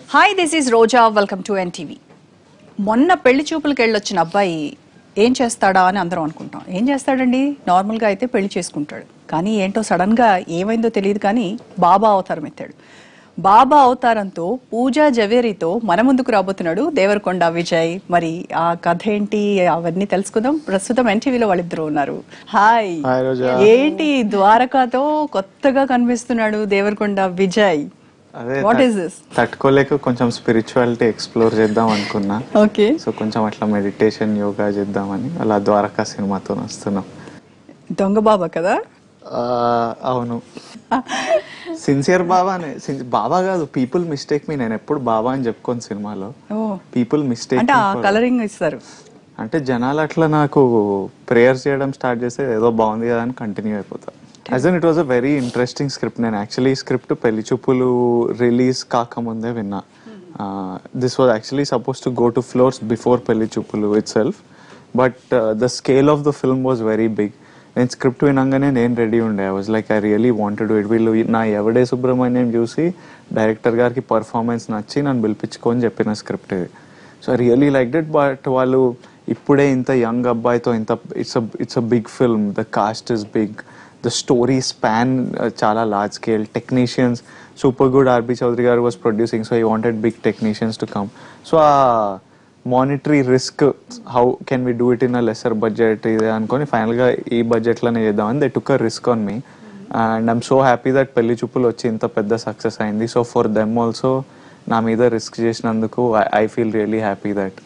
Hi this is Roja welcome to NTV మొన్న పెళ్లి చూపులకు వెళ్ళొచ్చిన అబ్బాయి ఏం చేస్తాడా అని అందరం అనుకుంటాం ఏం చేస్తాడండి నార్మల్గా అయితే పెళ్లి చేసుకుంటాడు కానీ ఏంటో సడన్గా ఏమైందో తెలియదు కానీ బాబా అవతారం ఎత్తాడు బాబా అవతారంతో పూజా జవేరితో మన ముందుకు రాబోతున్నాడు దేవరకొండ విజయ్ మరి ఆ కథ ఏంటి అవన్నీ తెలుసుకుందాం ప్రస్తుతం ఎన్టీవీలో వాళ్ళిద్దరూ ఉన్నారు హాయ్ హాయ్ రోజా. ఏంటి ద్వారకాతో కొత్తగా కనిపిస్తున్నాడు దేవరకొండ విజయ్ అదే వాట్ తట్- ఈస్ దిస్ తట్టుకోలేక కొంచెం స్పిరిచువాలిటీ ఎక్స్ప్లోర్ చేద్దాం అనుకున్నా ఓకే సో కొంచెం అట్లా మెడిటేషన్ యోగా చేద్దామని అలా ద్వారకా సినిమాతో వస్తున్నాం దొంగ బాబా కదా ఆ, అవును సిన్సియర్ బాబానే సిన్- బాబా కాదు పీపుల్ మిస్టేక్ మీ నేను ఎప్పుడు బాబా అని చెప్పుకోను సినిమాలో ఓ పీపుల్ మిస్టేక్ అంటే ఆ కలరింగ్ ఇస్తారు అంటే జనాలు అట్లా నాకు ప్రేయర్స్ చేయడం స్టార్ట్ చేస్తే ఏదో బాగుంది కదా అని కంటిన్యూ అయిపోతా as an it was a very interesting script నేను actually script Pelli Choopulu release కాకముందే విన్నా this was actually suppose to go to floors before Pelli Choopulu itself but the scale of the film was very big నేను script వినంగానే నేను ready ఉండే I was like I really wanted it వీళ్ళు నా ఎవడే సుబ్రహ్మణ్యం చూసి డైరెక్టర్ గారికి పర్ఫార్మెన్స్ నచ్చి నన్ను పిలిపించుకొని చెప్పిన స్క్రిప్ట్ ఇది so I really like it but వాళ్ళు ఇప్పుడే ఇంత యంగ్ అబ్బాయితో ఇంత it's it's a big film the cast is big the story span చాలా large scale technicians super good R B Chowdary garu was producing so he wanted big technicians to come so ఆ monetary risk how can we do it in a lesser budget ఇది అనుకొని ఫైనల్గా ఈ బడ్జెట్లోనే చేద్దామని they took a risk on me and I'm so happy that Pelli Choopulu వచ్చి ఇంత పెద్ద సక్సెస్ అయింది సో ఫర్ దెమ్ ఆల్సో నా మీద రిస్క్ చేసినందుకు I feel really happy that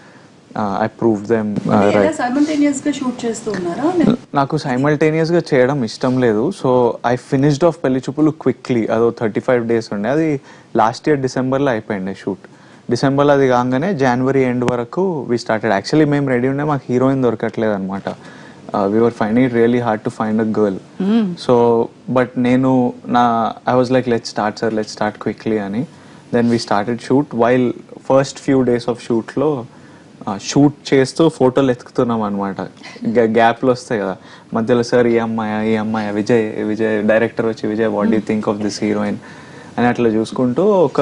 I prove them right simultaneous గా షూట్ చేస్తూ ఉన్నారా నాకు సైమల్టేనియస్ గా చేయడం ఇష్టం లేదు సో ఐ ఫినిష్డ్ ఆఫ్ పెళ్లి చూపులు క్విక్లీ అదో థర్టీ ఫైవ్ డేస్ ఉండే అది లాస్ట్ ఇయర్ డిసెంబర్లో అయిపోయింది షూట్ డిసెంబర్లో అది కాగానే జనవరి ఎండ్ వరకు వి స్టార్టెడ్ యాక్చువల్లీ మేము రెడీ ఉండే మాకు హీరోయిన్ దొరకట్లేదు అనమాట we are finding it really hard to find a girl so but నేను నా I was like let start sir let start quickly అని then we started shoot while first few days of షూట్లో shoot చేస్తూ ఫోటోలు ఎత్తుకుతున్నాం అనమాట గ్యాప్లు వస్తాయి కదా మధ్యలో సార్ ఈ అమ్మాయి ఈ అమ్మాయి విజయ్ విజయ్ డైరెక్టర్ వచ్చి Vijay what do think of this heroine అని అట్లా చూసుకుంటూ ఒక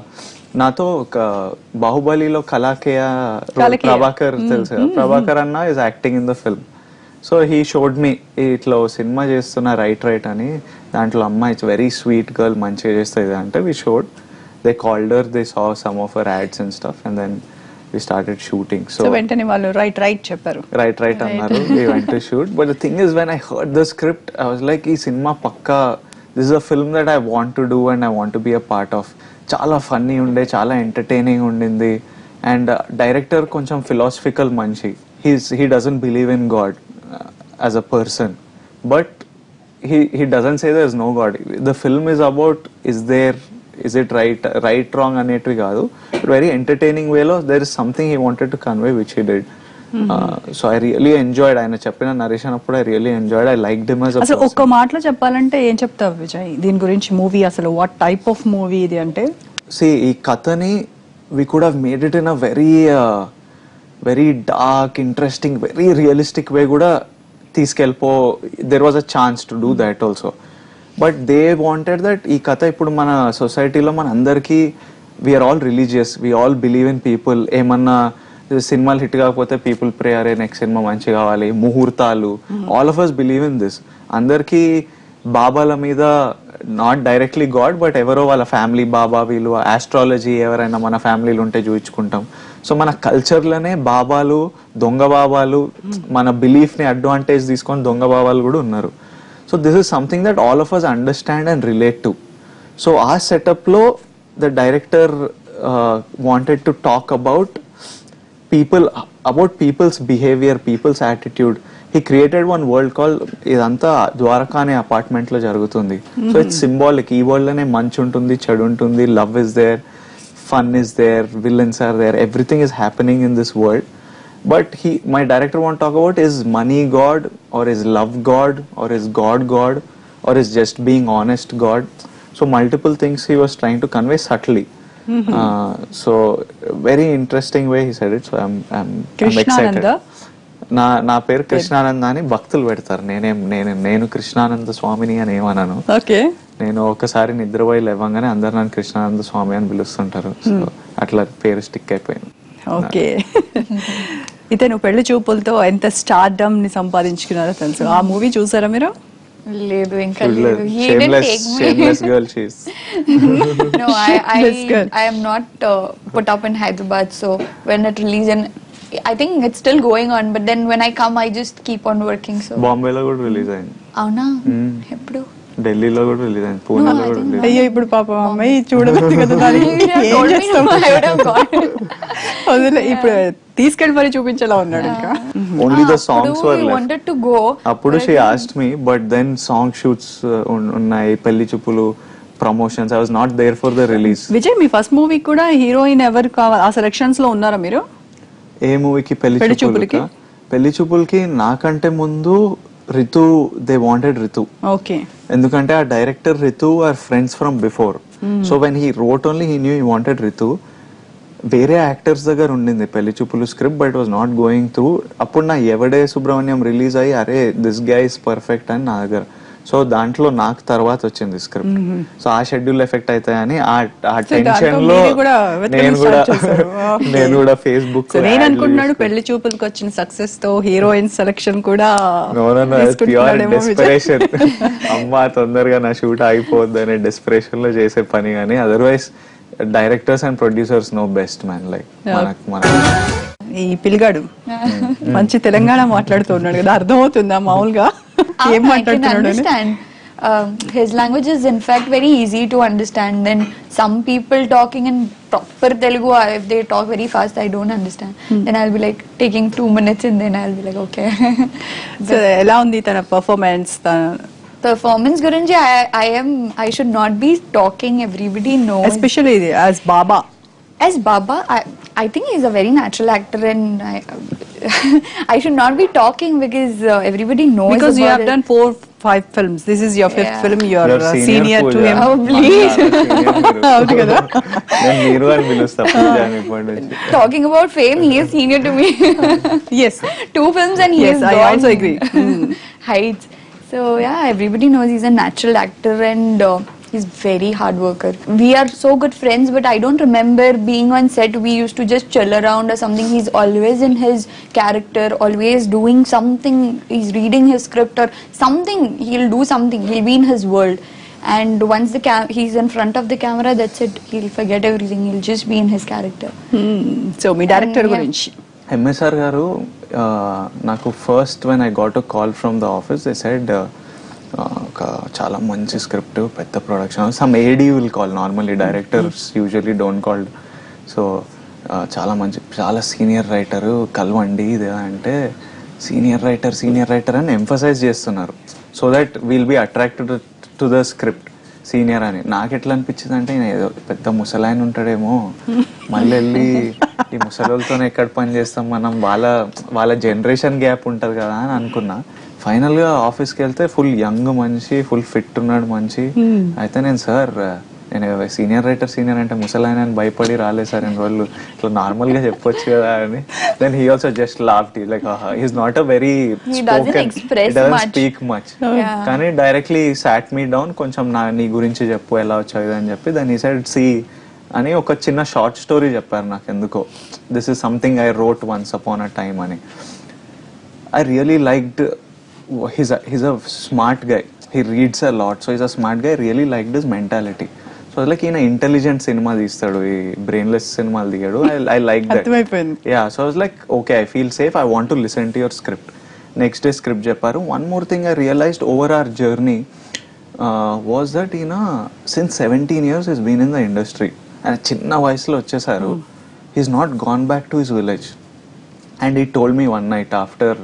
నాతో ఒక బాహుబలిలో కళాకేయ కళాకేయ. ప్రభాకర్ తెలుసు కదా ప్రభాకర్ అన్న is acting in the film so he showed me ఇట్లా ఓ సినిమా చేస్తున్న రైట్ రైట్ అని దాంట్లో అమ్మాయి ఇట్స్ వెరీ స్వీట్ గర్ల్ మంచిగా చేస్తుంది అంటే we showed they called her they saw some of her ads and stuff and then we started shooting so so వెంటనే వాళ్ళు రైట్ రైట్ చెప్పారు రైట్ రైట్ అన్నారు we went to shoot but the thing is when I heard the script I was like ఈ cinema పక్కా this a film that I want to do and I want to be a part of చాలా funny ఉండే చాలా entertaining ఉండింది and director కొంచెం philosophical మనిషి he's he doesn't believe in god as a person but he he doesn't say there's no god the film is about is there is it right right wrong అనేటివి కాదు very entertaining వేలో there is something he wanted to convey which he did so I really enjoyed ఆయన చెప్పిన narration అప్పుడు I really enjoyed I like him as a అసలు person. ఒక్క మాటలో చెప్పాలంటే ఏం చెప్తావు విజయ్ దీని గురించి మూవీ అసలు వాట్ టైప్ ఆఫ్ మూవీ ఇది అంటే see ఈ కథని we could have made it in a very very dark interesting very realistic way కూడా తీసుకెళ్ళిపో there was a chance to do that also but they wanted that ఈ కథ ఇప్పుడు మన సొసైటీలో మన అందరికీ we are all religious we all believe in people ఏమన్నా సినిమాలు హిట్ కాకపోతే పీపుల్ ప్రే అరే నెక్స్ట్ సినిమా మంచి కావాలి ముహూర్తాలు all of us believe in this అందరికీ బాబాల మీద నాట్ డైరెక్ట్లీ గాడ్ బట్ ఎవరో వాళ్ళ ఫ్యామిలీ బాబా వీళ్ళు ఆస్ట్రాలజీ ఎవరైనా మన ఫ్యామిలీలు ఉంటే చూపించుకుంటాం సో మన కల్చర్లోనే బాబాలు దొంగ బాబాలు మన బిలీఫ్ని అడ్వాంటేజ్ తీసుకొని దొంగ బాబాలు కూడా ఉన్నారు so this is something that all of us understand and relate to so ఆ సెటప్లో the director wanted to talk about people about people's behaviour people's attitude he created one world call ఇదంతా ద్వారకా అనే apartment లో జరుగుతుంది so it's symbolic ఈ world లోనే మంచి ఉంటుంది చెడు ఉంటుంది love is there fun is there villains are there everything is happening in this world but he my director want talk about is money god or is love god or is god god or is just being honest god so multiple things he was trying to convey subtly so very interesting way he said it so I'm excited Krishnananda నా నా పేరు కృష్ణానంద అని భక్తులు పెడతారు నేనేం నేను నేను కృష్ణానంద స్వామిని అని ఏమన్నాను ఓకే నేను ఒకసారి నిద్రపోయి లేవగానే అందరు నన్ను కృష్ణానంద స్వామి అని పిలుస్తుంటారు సో అట్లా పేరు స్టిక్ అయిపోయింది ఓకే అయితే నువ్వు పెళ్లి చూపులతో ఎంత స్టార్డమ్ ని సంపాదించుకున్నారో తెలుసు ఆ మూవీ చూసారా మీరు లేదు ఇంకా లేదు he didn't shameless take me shameless girl she's no I That's I, good. I am not uh, put up in Hyderabad so when it released and I think it's still going on but then when I come I just keep on working so బాంబేలో కూడా release అయింది అవునా Hmm. ఎప్పుడు ఢిల్లీలో కూడా release అయింది పూణేలో I కూడా didn't రిలీజ్ అయ్యో ఇప్పుడు పాపం అమ్మాయి చూడదు కదా దానికి You have ఏం told me, చేస్తాం I would have gone. వదిలే ఇప్పుడు తీసుకెళ్ళి మరి చూపించేలా ఉన్నాడు ఇంకా ఓన్లీ ద Ah, సాంగ్స్ అప్పుడు were we left wanted to go అప్పుడు but she I think- asked me but then song shoots ఉన్నాయి Pelli Choopulu promotions I was not there for the release Vijay మీ ఫస్ట్ మూవీ కూడా హీరోయిన్ ఎవరు కావాలి ఆ selections లో ఉన్నారా మీరు ఏ మూవీకి పెళ్లి పెళ్లి చూపులకి చూపులకి? పెళ్లి చూపులకి నాకంటే ముందు Ritu they wanted Ritu okay ఎందుకంటే ఆ director Ritu are friends from before so when he wrote only he knew he wanted Ritu వేరే యాక్టర్స్ దగ్గర ఉండింది Pelli Choopulu script but was not going through అప్పుడు నా ఎవడే సుబ్రహ్మణ్యం రిలీజ్ అయ్యి అరే దిస్ గై ఇస్ పర్ఫెక్ట్ అని నా దగ్గర సో దాంట్లో నాకు తర్వాత వచ్చింది స్క్రిప్ట్ సో ఆ షెడ్యూల్ ఎఫెక్ట్ అవుతాయని ఆ ఆ So, దాంతో టెన్షన్ లో మీరే కూడా వెతకడం నేను కూడా start చేశారు. Okay. నేను కూడా ఫేస్బుక్ సో నేను అనుకుంటున్నాడు పెళ్లి చూపులకు వచ్చిన సక్సెస్ తో హీరోయిన్ సెలక్షన్ కూడా ప్యూర్ తీసుకుంటున్నాడేమో విజయ్. డెస్పిరేషన్ అమ్మా తొందరగా నా షూట్ అయిపోద్ది అనే డెస్పిరేషన్ లో చేసే పని కానీ otherwise directors and producers know best man like మనకు మన ఈ పిల్లగాడు మంచి తెలంగాణ మాట్లాడుతున్నాడు కదా అర్థమవుతుందా మామూలుగా Ah, ఏం I can మాట్లాడుతున్నాడు అని? understand. Um, his language is in fact very easy to understand. Then some people talking in proper Telugu, uh, if they talk very fast, I don't understand. Then I'll be like taking two minutes and then I'll be like, okay. So ఎలా ఉంది తన performance తన Performance Gurinji, I, I am, I should not be talking. Everybody knows. Especially ఇది as Baba As Baba, I, I think he's a very natural actor and I, I should not be talking because uh, everybody knows because you about have it. Done four five films this is your fifth Yeah. Film your You're senior senior to Pooja. Him Oh, please. అవును కదా నేను మీరు అని పిలుస్తా పూజ అని ఇప్పటి నుంచి Talking about fame, he is senior to me. Yes Two films and he Yes, is I gone also agree. heights. So yeah, everybody knows he's a natural actor and uh, he's very hard worker. We are so good friends, but I don't remember being on set. We used to just chill around or something. He's always in his character, always doing something. He's reading his script or something. He'll do something. He'll be in his world. And once the cam- he's in front of the camera, that's it. He'll forget everything. He'll just be in his character. So మీ director And, yeah. గురించి ఎంఎస్ఆర్ గారు ఆ, నాకు first when I got a call from the office they said ఒక చాలా మంచి script పెద్ద production some AD will call normally directors usually don't call so చాలా మంచి చాలా సీనియర్ రైటర్ కలవండి ఇది అంటే సీనియర్ రైటర్ సీనియర్ రైటర్ అని ఎంఫసైజ్ చేస్తున్నారు so that will be attracted to the script senior అని నాకు ఎట్లా అనిపించింది అంటే ఈయన ఏదో పెద్ద ముసలాయన ఉంటాడేమో మళ్ళీ వెళ్ళి ఈ ముసలితో ఎక్కడ పని చేస్తాం మనం వాళ్ళ వాళ్ళ జనరేషన్ గ్యాప్ ఉంటది కదా అని అనుకున్నా ఫైనల్ గా ఆఫీస్కి వెళ్తే ఫుల్ యంగ్ మనిషి ఫుల్ ఫిట్ ఉన్నాడు మనిషి అయితే నేను సార్ నేను సీనియర్ రైటర్ సీనియర్ అంటే ముసలాయన అని భయపడి రాలేదు సార్ ఇన్ని రోజులు ఇట్లా నార్మల్ గా చెప్పొచ్చు కదా అని then he also just laugh like he's not a very He doesn't express much. Speak much Yeah. కానీ డైరెక్ట్లీ సాట్ మీ డౌన్ కొంచెం నా నీ గురించి చెప్పు ఎలా వచ్చావు ఇది అని చెప్పి దాన్ని సైడ్ సి అని ఒక చిన్న షార్ట్ స్టోరీ చెప్పారు నాకు ఎందుకో this is something I wrote once upon a time అని I really liked his his a smart guy he reads a lot so he's a smart guy really like this mentality so like ఈయన intelligent cinema తీస్తాడు ఈ brainless సినిమాలు దిగాడు I I like that అర్థమైపోయింది. Yeah so was like okay I feel safe I want to listen to your script next day script చెప్పారు one more thing I realized over our journey was that ఈయన since seventeen years is been in the industry ఆయన చిన్న వయసులో వచ్చేసారు he's not gone back to his village and he told me one night after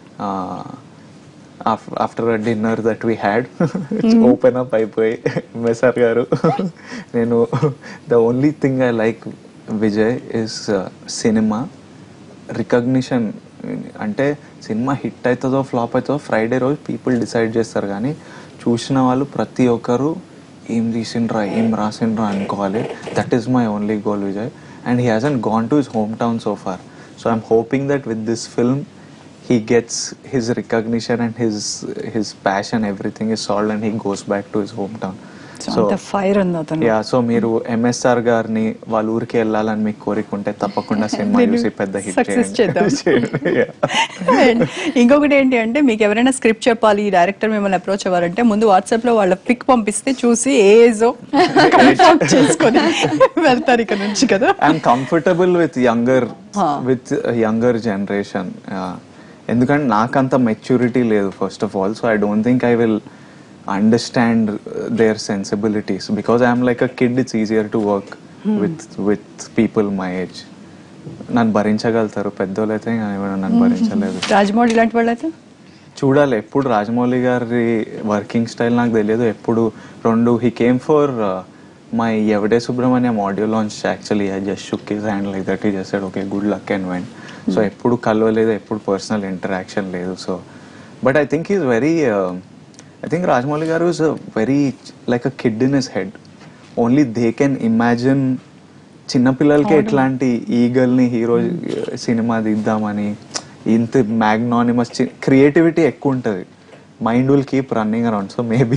after a dinner that we had open up అయిపోయి ఎంఎస్ఆర్ గారు నేను the only thing I like Vijay is cinema recognition అంటే cinema hit అవుతుందో flop అవుతుందో Friday రోజు people decide చేస్తారు కానీ చూసిన వాళ్ళు ప్రతి ఒక్కరు ఏం తీసిండ్రా ఏం రాసిండ్రా అనుకోవాలి that is my only goal Vijay and he hasn't gone to his home town so far so I'm hoping that with this film he gets his recognition and his his passion everything is solved and he goes back to his hometown so అంత fire ఉంది అతను yeah so మీరు MSR గారిని వాళ్ళ ఊరికి వెళ్ళాలని మీకు కోరిక ఉంటే తప్పకుండా సినిమా నేను చూసి పెద్ద హిట్ success చేద్దాం. చేయండి And ఇంకొకటి ఏంటి అంటే మీకు ఎవరైనా స్క్రిప్ట్ చెప్పాలి డైరెక్టర్ మిమ్మల్ని అప్రోచ్ అవ్వాలంటే ముందు వాట్సాప్ లో వాళ్ళ పిక్ పంపిస్తే చూసి ఏ ఏజో కన్ఫర్మ్ చేసుకొని వెళ్తారు ఇక్కడ నుంచి కదా I'm comfortable with younger Huh. With younger generation ఎందుకంటే నాకంత మెచ్యూరిటీ లేదు first of all so I don't think I will understand their sensibilities because I'm like a kid it's easier to work with with people my age నన్ను భరించగలుగుతారు పెద్దోళ్ళు అయితే ఎవరు నన్ను భరించలేదు రాజమౌళి ఇలాంటి వాళ్ళైతే చూడాలి ఎప్పుడు రాజమౌళి గారి వర్కింగ్ స్టైల్ నాకు తెలియదు ఎప్పుడు రెండు he came for my Evade Subramanyam audio launch actually I just shook his hand like that he చేసాడు okay good luck and went so ఎప్పుడు కలవలేదు ఎప్పుడు పర్సనల్ ఇంటరాక్షన్ లేదు so but I think he's very I think Rajamouli garu is very like a kid in his head only they can imagine చిన్నపిల్లలకి ఎట్లాంటి ఈగల్ని hero cinema తీద్దామని ఇంత magnanimous creativity ఎక్కువ ఉంటుంది mind will keep running around so maybe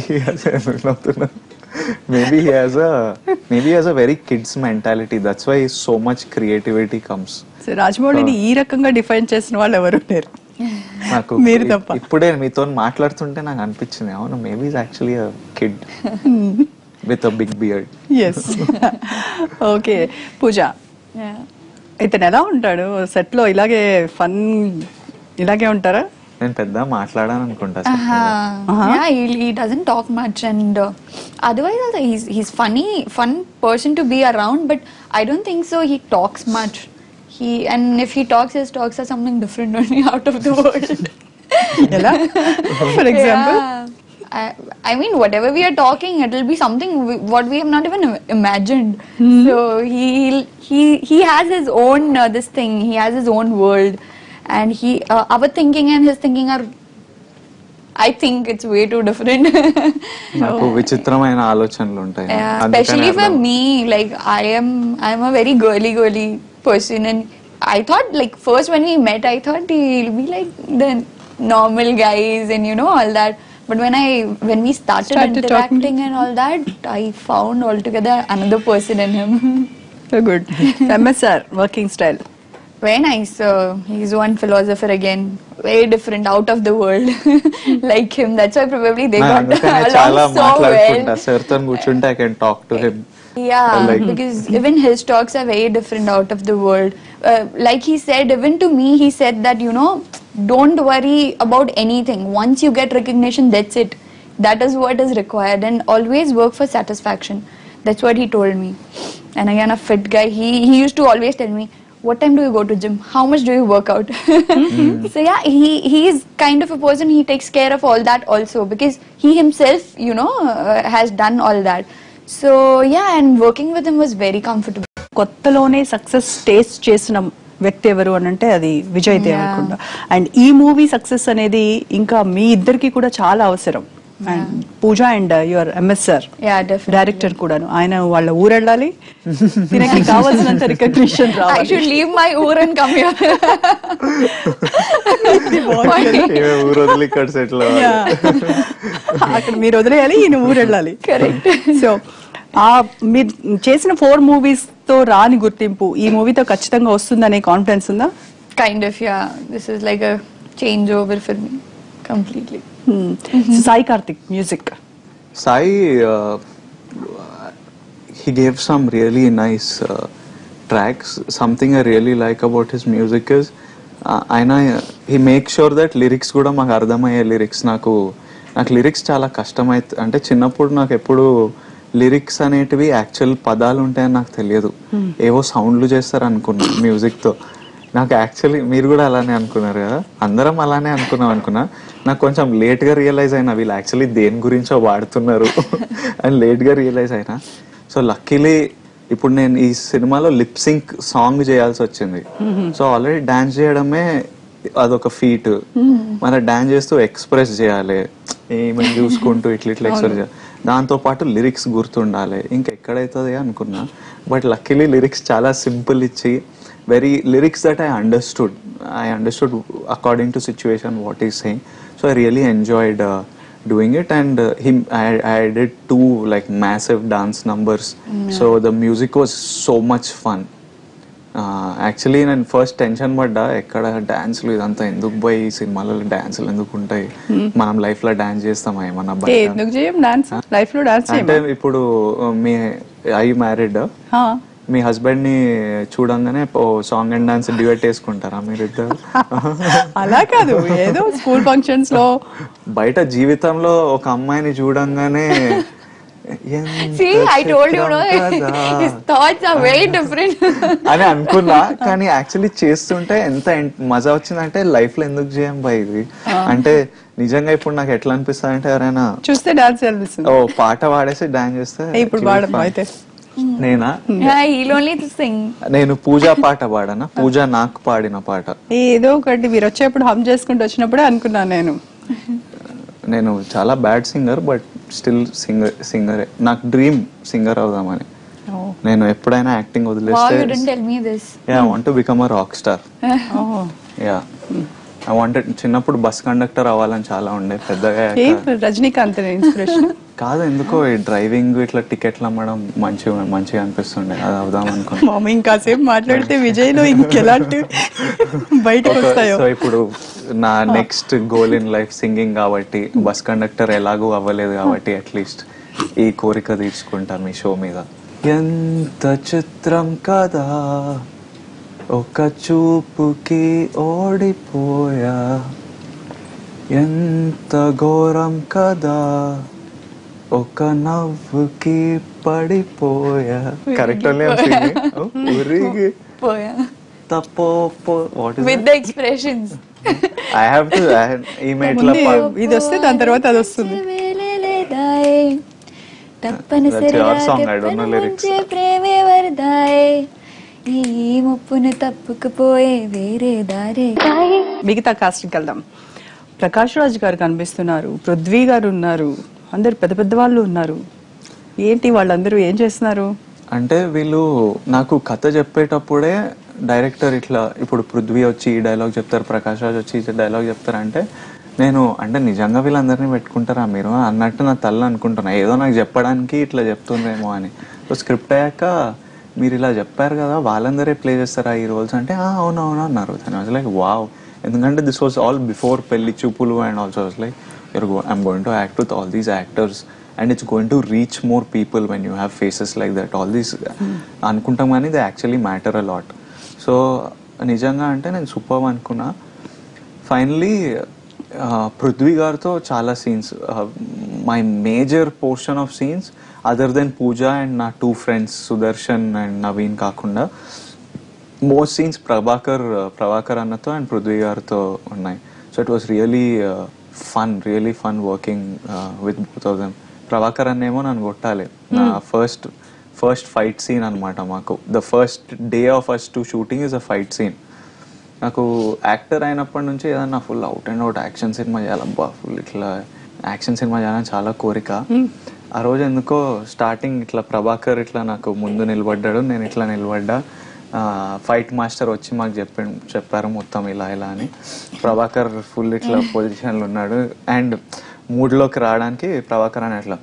maybe has a maybe has a very kids mentality that's why so much creativity comes so రాజమౌళిని ఈ రకంగా define చేసిన వాళ్ళు ఎవరు లేరు నాకు మీరు తప్ప. ఇప్పుడే మీతో మాట్లాడుతుంటే నాకు అనిపించింది అవును maybe actually kid with a big beard yes okay Pooja ఇతను ఎలా ఉంటాడు సెట్ లో ఇలాగే ఫన్ ఇలాగే ఉంటారా నేను పెద్ద మాట్లాడాను అనుకుంటా Uh-huh. Yeah, he, he doesn't talk much, and uh, otherwise also he's he's funny, fun person to be around. But I don't think so. He talks much. He and if he talks, his talks are something different only out of the world. ఎలా for example Yeah. I, I mean, whatever we are talking, it will be something we, what we have not even im- imagined. So he he he has his own uh, this thing. He has his own world, and he uh, our thinking and his thinking are. I think it's way too different. నాకు విచిత్రమైన ఆలోచనలు ఉంటాయి Yeah, అందుకనే especially for అర్థం- me, like I am, I'm a very girly, girly person, and I thought, like, first when we met, I thought he'll be like the normal guys, and you know all that. But when I, when we started, Started talking. interacting and all that, I found altogether another person in him. Good MSR working style Very nice. Uh, he's one philosopher again, very different, out of the world, like him. That's why probably they నా got అందుకనే చాలా along so మాట్లాడుకుంటా well. Sir తో కూర్చుంటే I can talk to him Yeah, Like- because even his talks are very different out of the world. Uh, like he said, even to me, he said that, you know, don't worry about anything. Once you get recognition, that's it. That is what is required. And always work for satisfaction. That's what he told me. And again, a fit guy, he, he used to always tell me, what time do you go to gym? How much do you work out? So yeah, he, he is kind of a person, he takes care of all that also because he himself, you know, uh, has done all that. So yeah, and working with him was very comfortable. కొత్తలోనే success taste చేసిన వ్యక్తి ఎవరు అని అంటే అది Vijay Yeah. Deverakonda and ఈ movie success అనేది ఇంకా మీ ఇద్దరికి కూడా చాలా అవసరం and Pooja and your MSR Yeah, definitely. Director కూడాను ఆయన వాళ్ళ ఊరు వెళ్ళాలి దీనికి కావాల్సినంత రికగ్నిషన్ I రావాలి should leave my ur and come here. ఈమె ఊరు వదిలి ఇక్కడ సెటిల్ Yeah. అక్కడ మీరు వదిలేయాలి ఈయన ఊరు వెళ్ళాలి Correct. సో ఆ మీరు చేసిన ఫోర్ మూవీస్ తో రాని గుర్తింపు ఈ మూవీతో ఖచ్చితంగా వస్తుందనే కాన్ఫిడెన్స్ ఉందా kind of, yeah. This is like a changeover for me completely. Hmm. So, Sai Karthik music Sai he gave some really nice uh, tracks something i really like about his music is uh, ఆయన he makes sure that lyrics కూడా మాకు అర్థమయ్యే lyrics నాకు నాకు lyrics చాలా కష్టమైతే అంటే చిన్నప్పుడు నాకు ఎప్పుడు లిరిక్స్ అనేటివి యాక్చువల్ పదాలు ఉంటాయని నాకు తెలియదు ఏవో సౌండ్లు చేస్తారు అనుకున్నా మ్యూజిక్ తో నాకు యాక్చువల్లీ మీరు కూడా అలానే అనుకున్నారు కదా అందరం అలానే అనుకున్నాం అనుకున్నా నాకు కొంచెం లేట్ గా రియలైజ్ అయినా వీళ్ళు యాక్చువల్లీ దేని గురించో వాడుతున్నారు అని లేట్ గా రియలైజ్ అయినా సో లక్కీలీ ఇప్పుడు నేను ఈ సినిమాలో లిప్ సింక్ సాంగ్ చేయాల్సి వచ్చింది సో ఆల్రెడీ డాన్స్ చేయడమే అదొక ఫీట్ మన డాన్స్ చేస్తూ ఎక్స్ప్రెస్ చేయాలి ఏమని చూసుకుంటూ ఇట్లా ఇట్లా ఎక్స్ప్రెస్ చేయాలి దాంతో పాటు లిరిక్స్ గుర్తుండాలి ఇంకెక్కడైతుంది అనుకున్నా బట్ లక్కీలీ లిరిక్స్ చాలా సింపుల్ ఇచ్చి very lyrics that I understood I understood according to situation what is saying so I really enjoyed doing it and uh, him I, I did two like massive dance numbers so the music was so much fun actually నేను first tension పడ్డా ఎక్కడ డాన్స్లు ఇదంతా ఎందుకు పోయి ఈ సినిమాలలో డాన్సులు ఎందుకు ఉంటాయి మనం లైఫ్ లో డాన్స్ చేస్తామా ఏమన్నా ఏ, బయట? ఎందుకు చేయం డాన్స్ లైఫ్ లో డాన్స్ అంటే చేయమా ఇప్పుడు uh, మీ ఐ మ్యారీడ్ హా. మీ హస్బెండ్ ని చూడంగానే ఓ సాంగ్ అండ్ డాన్స్ డ్యూయట్ వేసుకుంటారా మీరిద్దరు అలా కాదు ఏదో స్కూల్ ఫంక్షన్స్ లో బయట జీవితంలో ఒక అమ్మాయిని చూడంగానే ఎంత See, I told you, no, చిత్రం కదా. his thoughts are very different. అని అనుకున్నా కానీ యాక్చువల్లీ చేస్తుంటే ఎంత ఎన్- మజా వచ్చిందంటే లైఫ్ లో ఎందుకు చేయం బా ఇది అంటే నిజంగా ఇప్పుడు నాకు ఎట్లా అనిపిస్తుంది అంటే ఎవరైనా చూస్తే డాన్స్ చేయాలనిపిస్తుంది ఓ పాట పాడేసి డాన్స్ చేస్తే ఏ, ఇప్పుడు it will be పాడమ్మా fun. అయితే నేనా yeah, he'll only sing. నేను పూజా పాట పాడనా పూజ నాకు పాడిన పాట ఏదో ఒకటి మీరు వచ్చేప్పుడు హమ్ చేసుకుంటూ వచ్చినప్పుడే అనుకున్నాను నేను నేను చాలా bad singer but still singer సింగరే నాకు డ్రీమ్ సింగర్ అవుదామని నేను ఎప్పుడైనా యాక్టింగ్ Wow, వదిలేస్తే you didn't tell me this. Yeah want become a rock star yeah I wanted చిన్నప్పుడు బస్ కండక్టర్ అవ్వాలని చాలా ఉండే పెద్దగా ఏ అయ్యాక రజనీకాంత్ ఇన్స్పిరేషన్ కాదు ఎందుకో ఈ డ్రైవింగ్ ఇట్లా టికెట్లు అమ్మడం మంచిగా మంచిగా అనిపిస్తుండే అది అవుదాం అనుకున్నా మామ ఇంకాసేపు మాట్లాడితే విజయ్ లో ఇంకెలాంటి బయటకు వస్తాయో సో ఇప్పుడు నా next goal in life singing కాబట్టి బస్ కండక్టర్ ఎలాగూ అవ్వలేదు కాబట్టి అట్లీస్ట్ ఈ కోరిక తీర్చుకుంటా మీ షో మీద ఎంత చిత్రం కదా ఒక చూపుకి ఓడిపోయా ఎంత ఘోరం కదా ఒక నవ్వుకి పడిపోయా కరెక్ట్ ఊరికి Poya. తప్పో what is With the expressions. I have to ఈమె ఇట్లా ముందు ఇది వస్తే దాని తర్వాత అది వస్తుంది వేలేలేదాయే. తప్పనిసరిగా That's your song, I don't know తెప్పను lyrics. ముంచే ప్రేమే వరదాయే ఈ ముప్పును తప్పుకుపోయే వేరే దారే కాయే మిగతా కాస్ట్కి వెళ్దాం ప్రకాష్ రాజ్ గారు కనిపిస్తున్నారు పృథ్వీ గారు ఉన్నారు అందరు పెద్ద పెద్ద వాళ్ళు ఉన్నారు ఏంటి వాళ్ళందరూ ఏం చేస్తున్నారు అంటే వీళ్ళు నాకు కథ చెప్పేటప్పుడే డైరెక్టర్ ఇట్లా ఇప్పుడు పృథ్వీ వచ్చి ఈ డైలాగ్ చెప్తారు ప్రకాష్ రాజ్ వచ్చి ఈ డైలాగ్ చెప్తారు అంటే నేను అంటే నిజంగా వీళ్ళందరినీ పెట్టుకుంటారా మీరు అన్నట్టు నా తల్లి అనుకుంటున్నా ఏదో నాకు చెప్పడానికి ఇట్లా చెప్తుందేమో అని సో స్క్రిప్ట్ అయ్యాక మీరు ఇలా చెప్పారు కదా వాళ్ళందరే ప్లే చేస్తారా ఈ రోల్స్ అంటే "ఆ, అవును అవును అన్నారు వాజ్ లైక్ వావ్ ఎందుకంటే this was all before Pelli Choopulu and also was like you're I'm going to act with all these actors and it's going to reach more people when you have faces like that all these అనుకుంటాం కానీ they actually matter a lot so నిజంగా అంటే నేను super అనుకున్నా finally Prudhvi గారితో చాలా scenes my major portion of scenes other than Pooja and నా two friends Sudarshan and Naveen కాకుండా మోస్ట్ సీన్స్ ప్రభాకర్ ప్రభాకర్ అన్నతో అండ్ పృథ్వీ గారితో ఉన్నాయి so it was really fun really fun working with both of them Prabhakar అన్నేమో నన్ను కొట్టాలి నా ఫస్ట్ ఫస్ట్ ఫైట్ సీన్ అనమాట మాకు the first day of us to shooting is a fight scene నాకు యాక్టర్ అయినప్పటి నుంచి ఏదన్నా full out and out action cinema చేయాలబ్బా ఫుల్ ఇట్లా యాక్షన్ సినిమా చేయాలని చాలా కోరిక ఆ రోజు ఎందుకో స్టార్టింగ్ ఇట్లా ప్రభాకర్ ఇట్లా నాకు ముందు నిలబడ్డాడు నేను ఇట్లా నిలబడ్డా ఫైట్ మాస్టర్ వచ్చి మాకు చెప్పి చెప్పారు మొత్తం ఇలా ఇలా అని ప్రభాకర్ ఫుల్ ఇట్లా పొజిషన్లో ఉన్నాడు అండ్ మూడ్లోకి రావడానికి ప్రభాకర్ అని అట్లా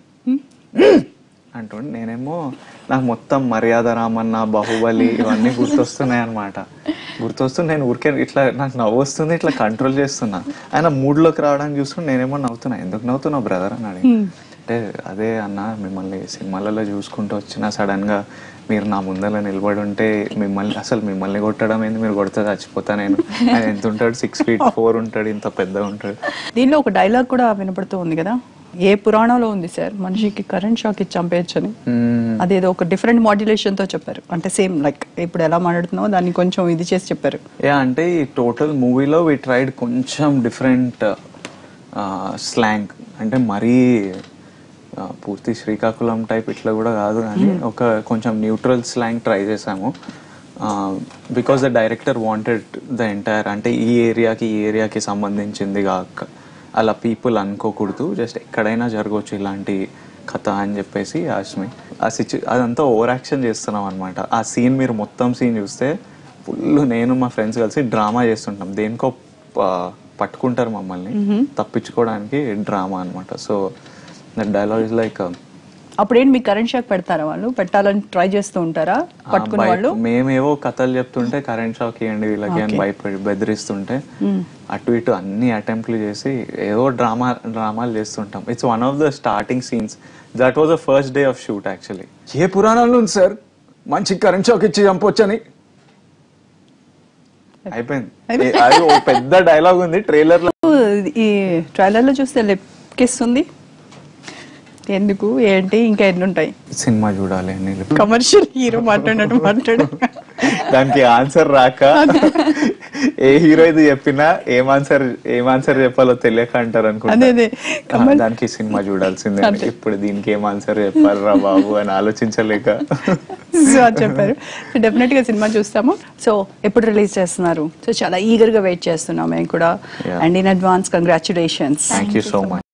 అంటుండే నేనేమో నాకు మొత్తం మర్యాద రామన్న బాహుబలి ఇవన్నీ గుర్తొస్తున్నాయి అనమాట గుర్తొస్తూ నేను ఊరికే ఇట్లా నాకు నవ్వు వస్తుంది ఇట్లా కంట్రోల్ చేస్తున్నా ఆయన మూడ్లోకి రావడానికి చూసుకుని నేనేమో నవ్వుతున్నా ఎందుకు నవ్వుతున్నావు బ్రదర్ అని అడిగి అంటే అదే అన్న మిమ్మల్ని సినిమాలలో చూసుకుంటూ వచ్చిన సడన్ గా మీరు నా ముందర నిలబడి ఉంటే మిమ్మల్ని అసలు మిమ్మల్ని కొట్టడం ఏంది మీరు కొడితే చచ్చిపోతా నేను ఆయన ఎంత ఉంటాడు సిక్స్ ఫీట్ ఫోర్ ఉంటాడు ఇంత పెద్ద ఉంటాడు దీనిలో ఒక డైలాగ్ కూడా వినపడుతూ ఉంది కదా ఏ పురాణంలో ఉంది సార్ మనిషికి కరెంట్ షాక్ ఇచ్చి చంపేయచ్చని మ్మ్. అదేదో ఒక డిఫరెంట్ మాడ్యులేషన్ తో చెప్పారు అంటే సేమ్ లైక్ ఇప్పుడు ఎలా మాట్లాడుతున్నావో దాన్ని కొంచెం ఇది చేసి చెప్పారు యా అంటే ఈ టోటల్ మూవీలో వి ట్రైడ్ కొంచెం డిఫరెంట్ స్లాంగ్ అంటే మరీ ఆ, పూర్తి శ్రీకాకుళం టైప్ ఇట్లా కూడా కాదు కానీ ఒక కొంచెం న్యూట్రల్ స్లాంగ్ ట్రై చేసాము because the director wanted the entire అంటే ఈ ఏరియాకి ఈ ఏరియాకి సంబంధించింది కాక అలా పీపుల్ అనుకోకూడదు జస్ట్ ఎక్కడైనా జరగవచ్చు ఇలాంటి కథ అని చెప్పేసి ఆశ్మి ఆ సిచ్యు అదంతా ఓవర్ యాక్షన్ చేస్తున్నాం అనమాట ఆ సీన్ మీరు మొత్తం సీన్ చూస్తే ఫుల్ నేను మా ఫ్రెండ్స్ కలిసి డ్రామా చేస్తుంటాం దేనికో పట్టుకుంటారు మమ్మల్ని తప్పించుకోవడానికి డ్రామా అన్నమాట so that dialogue is like అప్పుడేంటి మీకు కరెంట్ షాక్ పెడతారా వాళ్ళు పెట్టాలని ట్రై చేస్తూ ఉంటారా పట్టుకున్న వాళ్ళు మేమేవో కథలు చెప్తుంటే కరెంట్ షాక్ ఇవ్వండి వీళ్ళకి అని భయపడి బెదిరిస్తుంటే అటు ఇటు అన్ని అటెంప్ట్లు చేసి ఏదో డ్రామా డ్రామాలు చేస్తుంటాం it's one of the starting scenes that was the first day of shoot actually ఏ పురాణంలో ఉంది సార్ మంచి కరెంట్ షాక్ ఇచ్చి చంపొచ్చని అయిపోయింది ఏ- అది ఓ పెద్ద డైలాగ్ ఉంది ట్రైలర్ లో ఈ ట్రైలర్ లో చూస్తే లెక్కిస్తుంది ఎందుకు ఏంటి ఇంకా ఎన్ని ఉంటాయి సినిమా చూడాలి అని కమర్షియల్ హీరో మాట్లాడినట్టు మాట్లాడు దానికి ఆన్సర్ రాక ఏ హీరో ఇది చెప్పినా ఏం ఆన్సర్ ఏం ఆన్సర్ చెప్పాలో తెలియక అంటారు అదే, అదే. అనుకుంటా కమల్- దానికి సినిమా చూడాల్సిందే అంతే. ఇప్పుడు దీనికి ఏం ఆన్సర్ చెప్పాలి రా బాబు అని ఆలోచించలేక సో అది చెప్పారు సో డెఫినెట్ గా సినిమా చూస్తాము సో ఎప్పుడు రిలీజ్ చేస్తున్నారు సో చాలా ఈగర్ గా వెయిట్ చేస్తున్నాం మేము కూడా Yeah. And in advance congratulations thank you so much